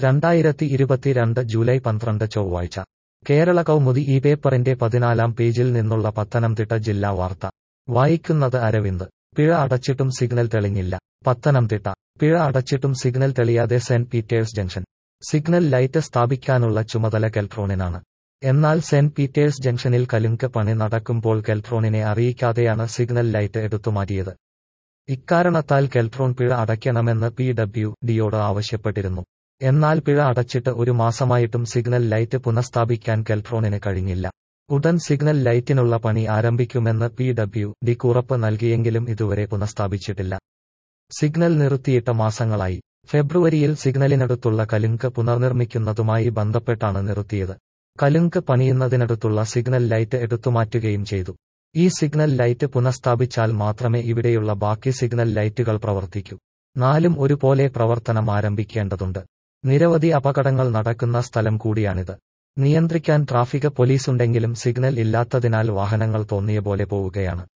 രണ്ടായിരത്തി ഇരുപത്തിരണ്ട് ജൂലൈ പന്ത്രണ്ട് ചൊവ്വാഴ്ച കേരള കൗമുദി ഈ പേപ്പറിന്റെ പതിനാലാം പേജിൽ നിന്നുള്ള പത്തനംതിട്ട ജില്ലാ വാർത്ത വായിക്കുന്നത് അരവിന്ദ് പിഴ അടച്ചിട്ടും സിഗ്നൽ തെളിഞ്ഞില്ല പത്തനംതിട്ട പിഴ അടച്ചിട്ടും സിഗ്നൽ തെളിയാതെ saint Peter's junction signal light സ്ഥാപിക്കാനുള്ള ചുമതല കെൽട്രോണിനാണ് എന്നാൽ സെന്റ് പീറ്റേഴ്സ് ജംഗ്ഷനിൽ കലുങ്ക് പണി നടക്കുമ്പോൾ കെൽട്രോണിനെ അറിയിക്കാതെയാണ് സിഗ്നൽ ലൈറ്റ് എടുത്തുമാറ്റിയത് ഇക്കാരണത്താൽ കെൽട്രോൺ പിഴ അടയ്ക്കണമെന്ന് പി ഡബ്ല്യു ഡിയോട് ആവശ്യപ്പെട്ടിരുന്നു എന്നാൽ പിഴ അടച്ചിട്ട് ഒരു മാസമായിട്ടും സിഗ്നൽ ലൈറ്റ് പുനഃസ്ഥാപിക്കാൻ കെൽട്രോണിന് കഴിഞ്ഞില്ല ഉടൻ സിഗ്നൽ ലൈറ്റിനുള്ള പണി ആരംഭിക്കുമെന്ന് പി ഡബ്ല്യു ഡിക്ക് ഉറപ്പ് നൽകിയെങ്കിലും ഇതുവരെ പുനഃസ്ഥാപിച്ചിട്ടില്ല സിഗ്നൽ നിർത്തിയിട്ട് മാസങ്ങളായി ഫെബ്രുവരിയിൽ സിഗ്നലിനടുത്തുള്ള കലുങ്ക് പുനർനിർമ്മിക്കുന്നതുമായി ബന്ധപ്പെട്ടാണ് നിർത്തിയത് കലുങ്ക് പണിയുന്നതിനടുത്തുള്ള സിഗ്നൽ ലൈറ്റ് എടുത്തുമാറ്റുകയും ചെയ്തു ഈ സിഗ്നൽ ലൈറ്റ് പുനഃസ്ഥാപിച്ചാൽ മാത്രമേ ഇവിടെയുള്ള ബാക്കി സിഗ്നൽ ലൈറ്റുകൾ പ്രവർത്തിക്കൂ നാലും ഒരുപോലെ പ്രവർത്തനം ആരംഭിക്കേണ്ടതുണ്ട് നിരവധി അപകടങ്ങൾ നടക്കുന്ന സ്ഥലം കൂടിയാണിത് നിയന്ത്രിക്കാൻ ട്രാഫിക് പോലീസുണ്ടെങ്കിലും സിഗ്നൽ ഇല്ലാത്തതിനാൽ വാഹനങ്ങൾ തോന്നിയ പോലെ പോവുകയാണ്